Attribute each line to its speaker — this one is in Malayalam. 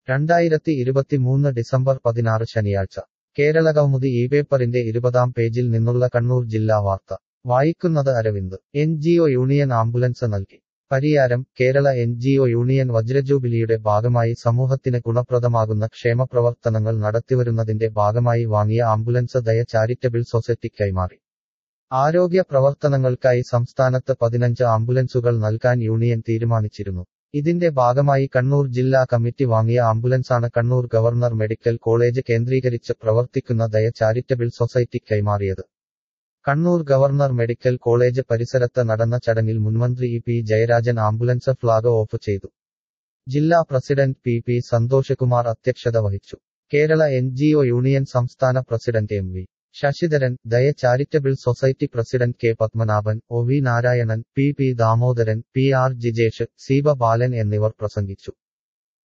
Speaker 1: രണ്ടായിരത്തി ഇരുപത്തിമൂന്ന് ഡിസംബർ പതിനാറ് ശനിയാഴ്ച കേരളകൗമുദി ഈ പേപ്പറിന്റെ ഇരുപതാം പേജിൽ നിന്നുള്ള കണ്ണൂർ ജില്ലാ വാർത്ത വായിക്കുന്നത് Aravind N G O union ambulance നൽകി Pariyaram Kerala N G O union വജ്രജൂബിലിയുടെ ഭാഗമായി സമൂഹത്തിന് ഗുണപ്രദമാകുന്ന ക്ഷേമപ്രവർത്തനങ്ങൾ നടത്തിവരുന്നതിന്റെ ഭാഗമായി വാങ്ങിയ ആംബുലൻസ് ദയ ചാരിറ്റബിൾ സൊസൈറ്റിക്ക് കൈമാറി ആരോഗ്യ പ്രവർത്തനങ്ങൾക്കായി സംസ്ഥാനത്ത് പതിനഞ്ച് ആംബുലൻസുകൾ നൽകാൻ യൂണിയൻ തീരുമാനിച്ചിരുന്നു ഇതിന്റെ ഭാഗമായി കണ്ണൂർ ജില്ലാ കമ്മിറ്റി വാങ്ങിയ ആംബുലൻസാണ് കണ്ണൂർ ഗവർണർ മെഡിക്കൽ കോളേജ് കേന്ദ്രീകരിച്ച് പ്രവർത്തിക്കുന്ന ദയ ചാരിറ്റബിൾ സൊസൈറ്റിക്ക് കൈമാറിയത് കണ്ണൂർ ഗവർണർ മെഡിക്കൽ കോളേജ് പരിസരത്ത് നടന്ന ചടങ്ങിൽ മുൻമന്ത്രി E P Jayarajan ambulance flag off ചെയ്തു ജില്ലാ പ്രസിഡന്റ് പി പി സന്തോഷകുമാർ അധ്യക്ഷത വഹിച്ചു Kerala N G O union സംസ്ഥാന president M V Sasidharan Daya charitable society president K Padmanabhan O V Narayanan P P Damodaran P R Jijesh Seeba Balan എന്നിവർ പ്രസംഗിച്ചു